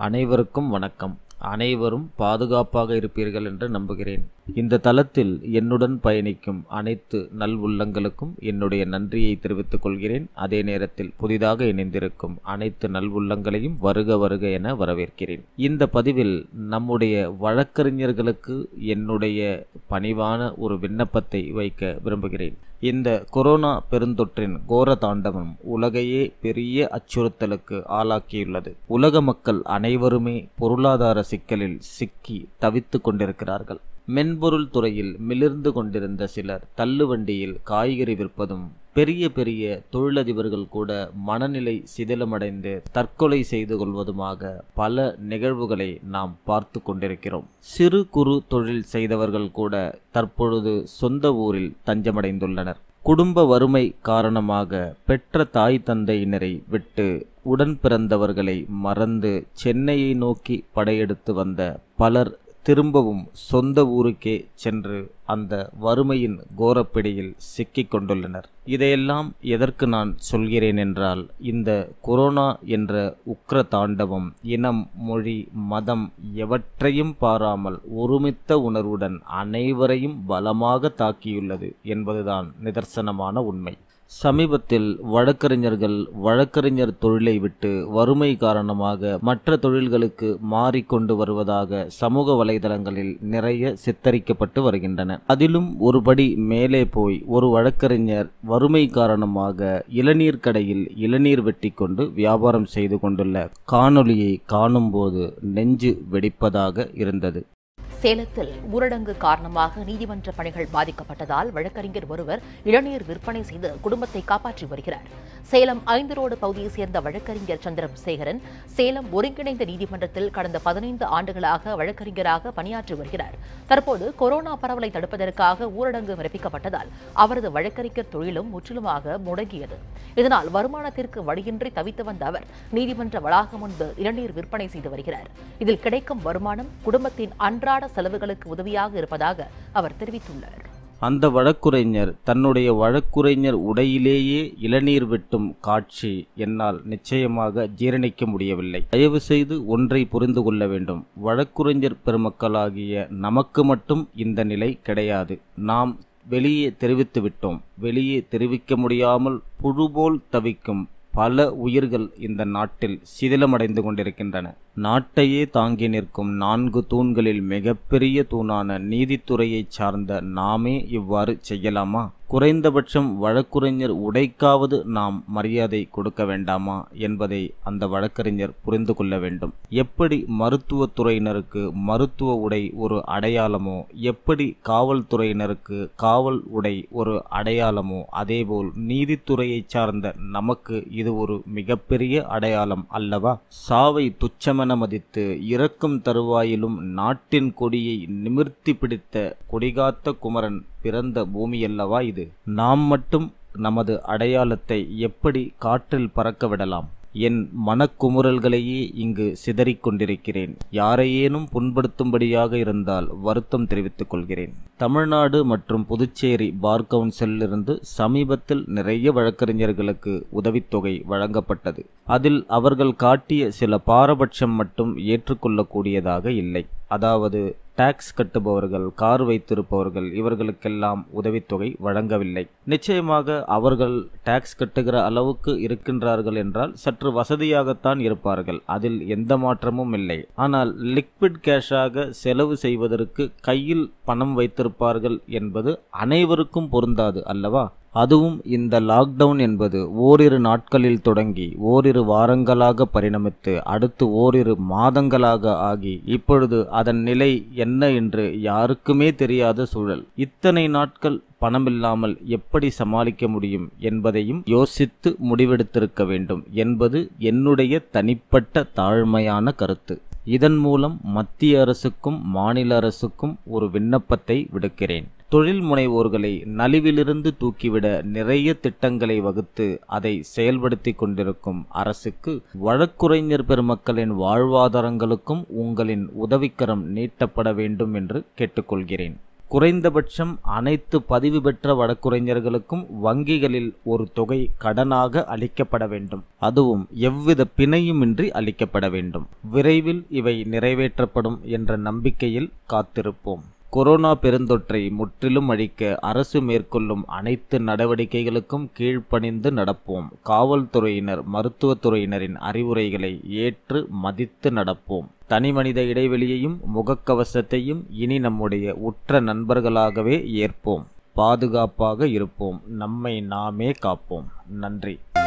அனைவருக்கும் வணக்கம் அனைவரும் பாதுகாப்பாக இருப்பீர்கள் என்று நம்புகிறேன் இந்த தளத்தில் என்னுடன் பயணிக்கும் அனைத்து நல்வுள்ளங்களுக்கும் என்னுடைய நன்றியை தெரிவித்துக் கொள்கிறேன் அதே நேரத்தில் புதிதாக இணைந்திருக்கும் அனைத்து நல்வுள்ளங்களையும் வருக வருக என வரவேற்கிறேன் இந்த பதிவில் நம்முடைய வழக்கறிஞர்களுக்கு என்னுடைய பணிவான ஒரு விண்ணப்பத்தை வைக்க விரும்புகிறேன் இந்த கொரோனா பெருந்தொற்றின் கோர தாண்டவம் உலகையே பெரிய அச்சுறுத்தலுக்கு ஆளாக்கியுள்ளது உலக மக்கள் அனைவருமே பொருளாதார சிக்கலில் சிக்கி தவித்துக் கொண்டிருக்கிறார்கள் மென்பொருள் துறையில் மிளிர்ந்து கொண்டிருந்த சிலர் தள்ளுவண்டியில் காய்கறி விற்பதும் பெரிய பெரிய தொழிலதிபர்கள் கூட மனநிலை சிதிலமடைந்து தற்கொலை செய்து கொள்வதுமாக பல நிகழ்வுகளை நாம் பார்த்து கொண்டிருக்கிறோம் சிறு குறு தொழில் செய்தவர்கள் கூட தற்பொழுது சொந்த ஊரில் தஞ்சமடைந்துள்ளனர் குடும்ப வறுமை காரணமாக பெற்ற தாய் தந்தையினரை விட்டு உடன் பிறந்தவர்களை மறந்து சென்னையை நோக்கி படையெடுத்து வந்த பலர் திரும்பவும் சொந்த ஊருக்கே சென்று அந்த வறுமையின் கோரப்பிடியில் சிக்கிக் கொண்டுள்ளனர் இதையெல்லாம் எதற்கு நான் சொல்கிறேன் என்றால் இந்த கொரோனா என்ற உக்ர தாண்டவம் இனம் மொழி மதம் எவற்றையும் பாராமல் ஒருமித்த உணர்வுடன் அனைவரையும் பலமாக தாக்கியுள்ளது என்பதுதான் நிதர்சனமான உண்மை சமீபத்தில் வழக்கறிஞர்கள் வழக்கறிஞர் தொழிலை விட்டு வறுமை காரணமாக மற்ற தொழில்களுக்கு மாறிக்கொண்டு வருவதாக சமூக வலைதளங்களில் நிறைய சித்தரிக்கப்பட்டு வருகின்றன அதிலும் ஒருபடி மேலே போய் ஒரு வழக்கறிஞர் வறுமை காரணமாக இளநீர் கடையில் இளநீர் வெட்டி கொண்டு வியாபாரம் செய்து கொண்டுள்ள காணொளியை காணும்போது நெஞ்சு வெடிப்பதாக இருந்தது சேலத்தில் ஊரடங்கு காரணமாக நீதிமன்ற பணிகள் பாதிக்கப்பட்டதால் வழக்கறிஞர் ஒருவர் இளநீர் விற்பனை செய்து குடும்பத்தை காப்பாற்றி வருகிறார் சேலம் ஐந்து ரோடு பகுதியைச் சேர்ந்த வழக்கறிஞர் சந்திரம் சேகரன் சேலம் ஒருங்கிணைந்த நீதிமன்றத்தில் கடந்த பதினைந்து ஆண்டுகளாக வழக்கறிஞராக பணியாற்றி வருகிறார் தற்போது கொரோனா பரவலை தடுப்பதற்காக ஊரடங்கு பிறப்பிக்கப்பட்டதால் அவரது வழக்கறிஞர் தொழிலும் முற்றிலுமாக முடங்கியது இதனால் வருமானத்திற்கு வழியின்றி தவித்து வந்த அவர் நீதிமன்ற வளாகம் முன்பு இளநீர் விற்பனை செய்து வருகிறார் இதில் கிடைக்கும் வருமானம் குடும்பத்தின் அன்றாட செலவுகளுக்கு உதவியாக இருப்பதாக அவர் தெரிவித்துள்ளார் அந்த வழக்குரைஞர் தன்னுடைய வழக்குரைஞர் உடையிலேயே இளநீர் வெட்டும் காட்சி என்னால் நிச்சயமாக ஜீரணிக்க முடியவில்லை தயவு செய்து ஒன்றை புரிந்து கொள்ள வேண்டும் வழக்குரைஞர் பெருமக்களாகிய நமக்கு மட்டும் இந்த நிலை கிடையாது நாம் வெளியே தெரிவித்து விட்டோம் வெளியே தெரிவிக்க முடியாமல் புழுபோல் தவிக்கும் பல உயிர்கள் இந்த நாட்டில் சிதிலமடைந்து கொண்டிருக்கின்றன நாட்டையே தாங்கி நிற்கும் நான்கு தூண்களில் மிகப்பெரிய தூணான நீதித்துறையைச் சார்ந்த நாமே இவ்வாறு செய்யலாமா குறைந்தபட்சம் வழக்குரைஞர் உடைக்காவது நாம் மரியாதை கொடுக்க வேண்டாமா என்பதை அந்த வழக்கறிஞர் புரிந்து கொள்ள வேண்டும் எப்படி மருத்துவத்துறையினருக்கு மருத்துவ உடை ஒரு அடையாளமோ எப்படி காவல்துறையினருக்கு காவல் உடை ஒரு அடையாளமோ அதேபோல் நீதித்துறையைச் சார்ந்த நமக்கு இது ஒரு மிகப்பெரிய அடையாளம் அல்லவா சாவை துச்சமென மதித்து இறக்கும் தருவாயிலும் நாட்டின் கொடியை நிமிர்த்தி பிடித்த கொடிகாத்த குமரன் பிறந்த பூமியல்லவா இது நாம் மட்டும் நமது அடையாளத்தை எப்படி காற்றில் பறக்க விடலாம் என் மனக்குமுறல்களையே இங்கு சிதறிக் கொண்டிருக்கிறேன் யாரையேனும் புண்படுத்தும்படியாக இருந்தால் வருத்தம் தெரிவித்துக் கொள்கிறேன் தமிழ்நாடு மற்றும் புதுச்சேரி பார் கவுன்சிலிருந்து சமீபத்தில் நிறைய வழக்கறிஞர்களுக்கு உதவித்தொகை வழங்கப்பட்டது அதில் அவர்கள் காட்டிய சில பாரபட்சம் மட்டும் ஏற்றுக்கொள்ளக்கூடியதாக இல்லை அதாவது டாக்ஸ் கட்டுபவர்கள் கார் வைத்திருப்பவர்கள் இவர்களுக்கெல்லாம் உதவித்தொகை வழங்கவில்லை நிச்சயமாக அவர்கள் டாக்ஸ் கட்டுகிற அளவுக்கு இருக்கின்றார்கள் என்றால் சற்று வசதியாகத்தான் இருப்பார்கள் அதில் எந்த மாற்றமும் இல்லை ஆனால் லிக்விட் கேஷாக செலவு செய்வதற்கு கையில் பணம் வைத்திருப்பார்கள் என்பது அனைவருக்கும் பொருந்தாது அல்லவா அதுவும் இந்த லாக்டவுன் என்பது ஓரிரு நாட்களில் தொடங்கி ஓரிரு வாரங்களாக பரிணமித்து அடுத்து ஓரிரு மாதங்களாக ஆகி இப்பொழுது அதன் நிலை என்ன என்று யாருக்குமே தெரியாத சூழல் இத்தனை நாட்கள் பணமில்லாமல் எப்படி சமாளிக்க முடியும் என்பதையும் யோசித்து முடிவெடுத்திருக்க வேண்டும் என்பது என்னுடைய தனிப்பட்ட தாழ்மையான கருத்து இதன் மூலம் மத்திய அரசுக்கும் மாநில அரசுக்கும் ஒரு விண்ணப்பத்தை விடுக்கிறேன் தொழில் முனைவோர்களை நலிவிலிருந்து தூக்கிவிட நிறைய திட்டங்களை வகுத்து அதை செயல்படுத்தி கொண்டிருக்கும் அரசுக்கு வழக்குரைஞர் பெருமக்களின் வாழ்வாதாரங்களுக்கும் உங்களின் உதவிக்கரம் நீட்டப்பட வேண்டும் என்று கேட்டுக்கொள்கிறேன் குறைந்தபட்சம் அனைத்து பதிவு பெற்ற வழக்குரைஞர்களுக்கும் வங்கிகளில் ஒரு தொகை கடனாக அளிக்கப்பட வேண்டும் அதுவும் எவ்வித பிணையுமின்றி அளிக்கப்பட வேண்டும் விரைவில் இவை நிறைவேற்றப்படும் என்ற நம்பிக்கையில் காத்திருப்போம் கொரோனா பெருந்தொற்றை முற்றிலும் அழிக்க அரசு மேற்கொள்ளும் அனைத்து நடவடிக்கைகளுக்கும் கீழ்ப்பணிந்து நடப்போம் காவல்துறையினர் மருத்துவத்துறையினரின் அறிவுரைகளை ஏற்று மதித்து நடப்போம் தனிமனித இடைவெளியையும் முகக்கவசத்தையும் இனி நம்முடைய உற்ற நண்பர்களாகவே ஏற்போம் பாதுகாப்பாக இருப்போம் நம்மை நாமே காப்போம் நன்றி